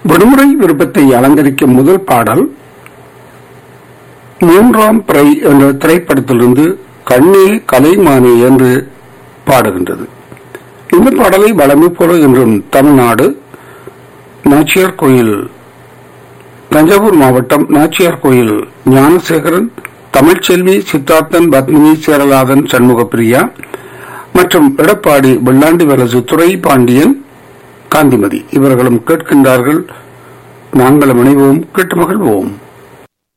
விடுமுறை விருப்பத்தை அலங்கரிக்கும் முதல் பாடல் மூன்றாம் பிறை என்ற திரைப்படத்திலிருந்து கண்ணே கலைமானே என்று பாடுகின்றது இந்த பாடலை வளமை போல என்றும் தமிழ்நாடு நாச்சியார் கோயில் தஞ்சாவூர் மாவட்டம் நாச்சியார் கோயில் ஞானசேகரன் தமிழ்ச்செல்வி சித்தார்த்தன் பத்மினி சேரலாதன் சண்முகப்பிரியா மற்றும் எடப்பாடி வெள்ளாண்டி வரசு துறை பாண்டியன் காந்திமதி இவர்களும் கேட்கின்றார்கள் நாங்கள் இணைவோம் கேட்டு மகிழ்வோம்